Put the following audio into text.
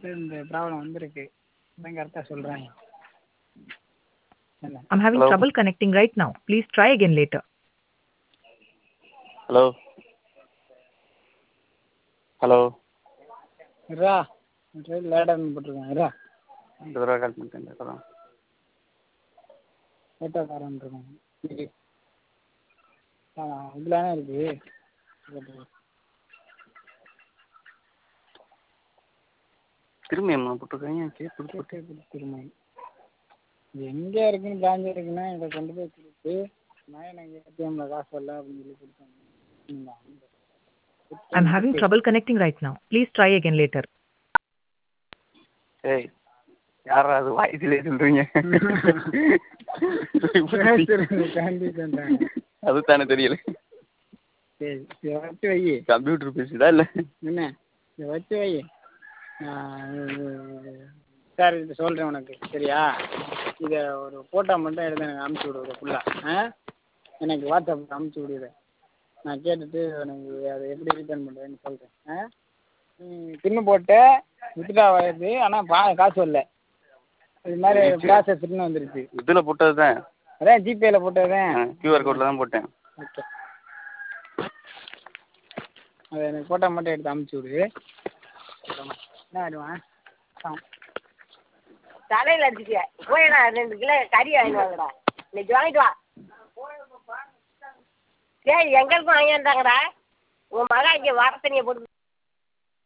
பார்த்து இந்த ப்ராப்ளம் வந்திருக்கு அதான் கரெக்டாக சொல்கிறாங்க என்ன I'm having Hello? trouble connecting right now. Please try again later. Hello hello இரா லேடான்னு போட்டிருக்கேன் இரா ரெண்டு தடவை கால் பண்ணிட்டேன் அப்புறம் லேட்டாக தரேன் இருக்கேன் இரு. ஆ இதில் தானே இருக்கு திரும்பி அம்மா போட்டிருக்காங்க கேட்பு கேட்டே திரும்ப எங்கே இருக்குன்னு பிராஞ்ச் இருக்குன்னா இதை கொண்டு போய் கொடுத்து நான் எனக்கு ஏடிஎம்ல காசு வரல அப்படின்னு சொல்லி கொடுத்தாங்க ம், I'm having trouble connecting right now. Please try again later. ஏய் யாரா அது வாய்ஸிலே சொல்றீங்க காந்தி சொல்றாங்க அது தானே தெரியல சரி இதை வச்சு வை கம்ப்யூட்டர் பேசுதா இல்ல என்ன இதை வச்சு வை சார் இது சொல்கிறேன் உனக்கு சரியா இதை ஒரு ஃபோட்டோ மட்டும் எடுத்து எனக்கு அனுப்பிச்சி விடு ஃபுல்லாக ஆ எனக்கு வாட்ஸ்அப்பில் அனுப்பிச்சி விடு இதை நான் கேட்டுட்டு எனக்கு அதை எப்படி ரிட்டர்ன் பண்ணுறேன்னு சொல்கிறேன் ஆ பின்னு போட்டு வித்ட்ரா வருது ஆனால் பா காசு வரல இது மாதிரி ப்ராசஸ் பின்னு வந்துருச்சு இதுல போட்டதுதான் அதான் ஜிபேயில் போட்டதுதான் கியூஆர் கோட்ல தான் போட்டேன் ஓகே அதை எனக்கு ஃபோட்டோ மட்டும் எடுத்து அனுப்பிச்சி விடு என்ன ஆடுவான் தலையில் அடிச்சுக்க போயடா ரெண்டு கிலோ கறி வாங்கிட்டு வாங்கடா இன்னைக்கு வாங்கிட்டு வா சரி எங்களுக்கும் வாங்கிட்டாங்கடா உன் மகன் இங்கே வர தண்ணியை போட்டு